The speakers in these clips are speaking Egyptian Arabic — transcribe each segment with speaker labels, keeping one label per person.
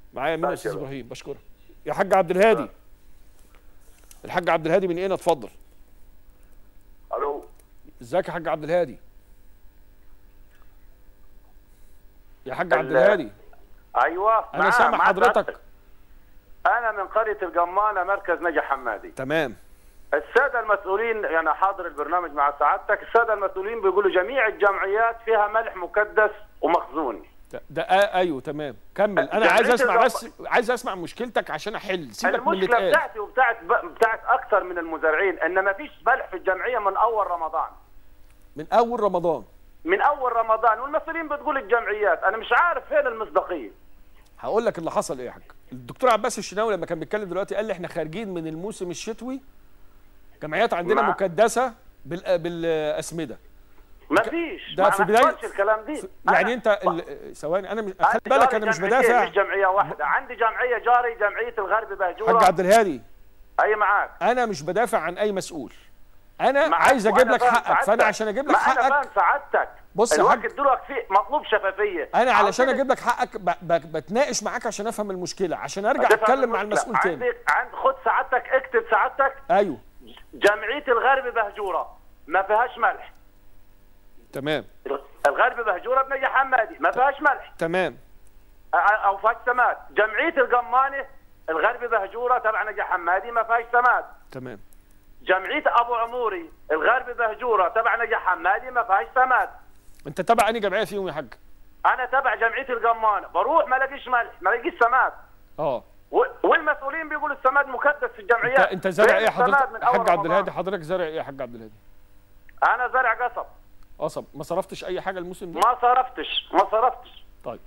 Speaker 1: معايا مين يا
Speaker 2: ماشي
Speaker 1: استاذ
Speaker 2: يا باشا.
Speaker 1: ابراهيم بشكرك يا حاج عبد الهادي الحاج عبد الهادي من ايه اتفضل
Speaker 2: الو
Speaker 1: ازيك يا حاج عبد الهادي يا حاج عبد
Speaker 2: ال-
Speaker 1: الهادي
Speaker 2: ايوه
Speaker 1: انا
Speaker 2: معاه-
Speaker 1: سامع
Speaker 2: معاه
Speaker 1: حضرتك
Speaker 2: سعادتك. انا من قريه الجمانه مركز نجا حمادي
Speaker 1: تمام
Speaker 2: الساده المسؤولين يعني حاضر البرنامج مع سعادتك الساده المسؤولين بيقولوا جميع الجمعيات فيها ملح مكدس ومخزون
Speaker 1: ده, ده آه ايوه تمام كمل انا
Speaker 2: جمعية
Speaker 1: عايز اسمع
Speaker 2: الرب-
Speaker 1: بس عايز اسمع مشكلتك عشان احل سيبك من اللي
Speaker 2: المشكله
Speaker 1: اتقال
Speaker 2: بتاعتي وبتاعت بتاعت اكثر من المزارعين ان ما فيش ملح في الجمعيه من اول رمضان
Speaker 1: من اول رمضان
Speaker 2: من اول رمضان والمسؤولين بتقول الجمعيات انا مش عارف فين المصداقيه
Speaker 1: هقول لك اللي حصل ايه يا حاج الدكتور عباس الشناوي لما كان بيتكلم دلوقتي قال لي احنا خارجين من الموسم الشتوي جمعيات عندنا
Speaker 2: مع-
Speaker 1: مكدسه بال بالاسمده
Speaker 2: ما فيش
Speaker 1: ده
Speaker 2: ما
Speaker 1: في
Speaker 2: ما
Speaker 1: بداية-
Speaker 2: حصلش الكلام دي
Speaker 1: يعني
Speaker 2: أنا-
Speaker 1: انت ال- ثواني انا مش خلي
Speaker 2: عندي
Speaker 1: بالك
Speaker 2: جاري
Speaker 1: انا مش
Speaker 2: جمعيتين،
Speaker 1: بدافع
Speaker 2: مش جمعيه واحده عندي جمعيه جاري جمعيه الغرب بهجوره
Speaker 1: حاج عبد الهادي
Speaker 2: اي معاك
Speaker 1: انا مش بدافع عن اي مسؤول انا
Speaker 2: معاك
Speaker 1: عايز اجيب
Speaker 2: وأنا
Speaker 1: لك
Speaker 2: فاهم
Speaker 1: حقك فانا
Speaker 2: سعادتك.
Speaker 1: عشان اجيب لك
Speaker 2: ما انا
Speaker 1: حقك
Speaker 2: فاهم سعادتك
Speaker 1: بص يا
Speaker 2: الوقت
Speaker 1: حاج.
Speaker 2: دلوقتي فيه مطلوب شفافيه
Speaker 1: انا علشان
Speaker 2: عاوزين-
Speaker 1: اجيب لك حقك ب... ب... بتناقش معاك عشان افهم المشكله عشان ارجع
Speaker 2: تفهم
Speaker 1: اتكلم مع
Speaker 2: المشكلة.
Speaker 1: المسؤول تاني
Speaker 2: عندك عند خد سعادتك اكتب سعادتك
Speaker 1: ايوه
Speaker 2: جمعيه الغرب بهجوره ما فيهاش ملح
Speaker 1: تمام
Speaker 2: الغرب بهجوره بنجي حمادي ما فيهاش ملح
Speaker 1: تمام
Speaker 2: أ- او فيهاش سماد جمعيه القمانه الغرب بهجوره تبع نجي حمادي ما فيهاش سماد
Speaker 1: تمام
Speaker 2: جمعيه ابو عموري الغرب بهجوره تبع نجي حمادي ما فيهاش سماد
Speaker 1: انت تبع انهي جمعيه فيهم يا حاج
Speaker 2: انا تبع جمعيه القمانه بروح ما الاقيش ملح ما الاقيش سماد
Speaker 1: اه
Speaker 2: و- والمسؤولين بيقولوا السماد مكدس في
Speaker 1: انت
Speaker 2: الجمعيات
Speaker 1: انت زارع
Speaker 2: فين
Speaker 1: ايه
Speaker 2: السماد
Speaker 1: حضرتك
Speaker 2: من
Speaker 1: حاج
Speaker 2: أول
Speaker 1: عبد
Speaker 2: رمضان؟
Speaker 1: الهادي حضرتك زارع ايه يا حاج عبد الهادي
Speaker 2: انا زارع قصب
Speaker 1: قصب ما صرفتش اي حاجه الموسم ده
Speaker 2: ما صرفتش ما صرفتش
Speaker 1: طيب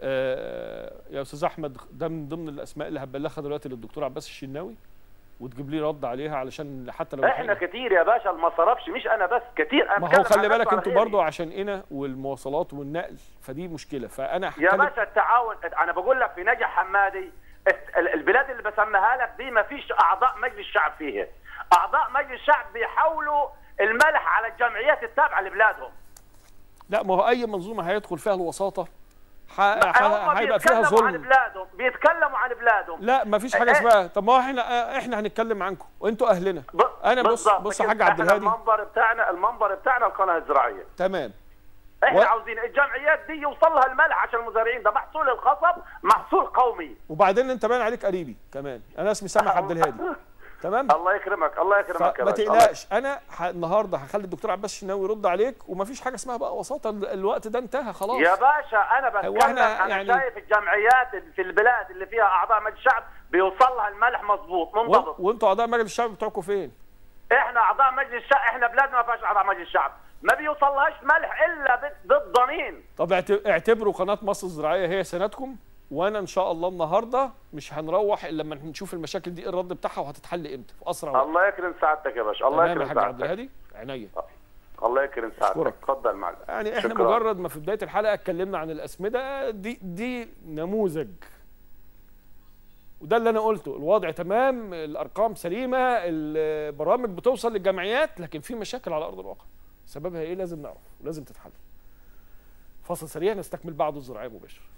Speaker 1: آه يا استاذ احمد ده من ضمن الاسماء اللي هبلغها دلوقتي للدكتور عباس الشناوي وتجيب لي رد عليها علشان حتى لو
Speaker 2: احنا
Speaker 1: الحقنا-
Speaker 2: كتير يا باشا اللي ما صرفش مش انا بس كتير أنا
Speaker 1: ما هو
Speaker 2: بتكلم
Speaker 1: خلي
Speaker 2: عن
Speaker 1: بالك
Speaker 2: نفسي
Speaker 1: انتوا
Speaker 2: على
Speaker 1: برضو
Speaker 2: غيري.
Speaker 1: عشان هنا والمواصلات والنقل فدي مشكله فانا
Speaker 2: يا
Speaker 1: هتكلم
Speaker 2: باشا التعاون انا بقول لك في نجح حمادي الت- ال- البلاد اللي بسميها لك دي ما فيش اعضاء مجلس الشعب فيها اعضاء مجلس الشعب بيحاولوا الملح على الجمعيات التابعه لبلادهم
Speaker 1: لا ما هو اي منظومه هيدخل فيها الوساطه ح...
Speaker 2: هم
Speaker 1: ح... هيبقى فيها
Speaker 2: بيتكلموا عن
Speaker 1: ظلم
Speaker 2: بلادهم بيتكلموا عن بلادهم
Speaker 1: لا ما فيش حاجه
Speaker 2: إيه؟
Speaker 1: اسمها طب ما هو احنا احنا هنتكلم عنكم وانتوا اهلنا
Speaker 2: ب-
Speaker 1: انا بص
Speaker 2: بالظبط
Speaker 1: بص يا
Speaker 2: كده.
Speaker 1: حاج عبد
Speaker 2: احنا
Speaker 1: الهادي
Speaker 2: المنبر بتاعنا المنبر بتاعنا القناه الزراعيه
Speaker 1: تمام
Speaker 2: احنا
Speaker 1: و-
Speaker 2: عاوزين الجمعيات دي يوصل لها الملح عشان المزارعين ده محصول القصب محصول قومي
Speaker 1: وبعدين انت باين عليك قريبي كمان انا اسمي سامح عبد الهادي تمام
Speaker 2: الله يكرمك الله يكرمك يا
Speaker 1: فما
Speaker 2: باشا
Speaker 1: تقلقش انا ح... النهارده هخلي الدكتور عباس الشناوي يرد عليك ومفيش حاجه اسمها بقى وساطه ال- الوقت ده انتهى خلاص
Speaker 2: يا باشا انا
Speaker 1: هو
Speaker 2: بتكلم
Speaker 1: احنا
Speaker 2: انا
Speaker 1: يعني-
Speaker 2: شايف الجمعيات اللي في البلاد اللي فيها اعضاء مجلس الشعب بيوصل لها الملح مظبوط
Speaker 1: و...
Speaker 2: منضبط
Speaker 1: وانتوا اعضاء مجلس الشعب بتوعكم فين
Speaker 2: احنا اعضاء مجلس الشعب احنا بلادنا ما فيهاش اعضاء مجلس الشعب ما بيوصلهاش ملح الا ب- بالضنين
Speaker 1: طب اعت- اعتبروا قناه مصر الزراعيه هي سندكم وانا ان شاء الله النهارده مش هنروح الا لما نشوف المشاكل دي ايه الرد بتاعها وهتتحل امتى في اسرع وقت
Speaker 2: الله يكرم سعادتك يا باشا الله
Speaker 1: تمام يا
Speaker 2: يكرم
Speaker 1: حاج عبد
Speaker 2: سعادتك
Speaker 1: الهادي عينيا
Speaker 2: الله يكرم سعادتك
Speaker 1: أشكرك.
Speaker 2: اتفضل معلم
Speaker 1: يعني احنا
Speaker 2: شكراً.
Speaker 1: مجرد ما في بدايه الحلقه اتكلمنا عن الاسمده دي دي نموذج وده اللي انا قلته الوضع تمام الارقام سليمه البرامج بتوصل للجمعيات لكن في مشاكل على ارض الواقع سببها ايه لازم نعرف ولازم تتحل فاصل سريع نستكمل بعده الزراعيه مباشر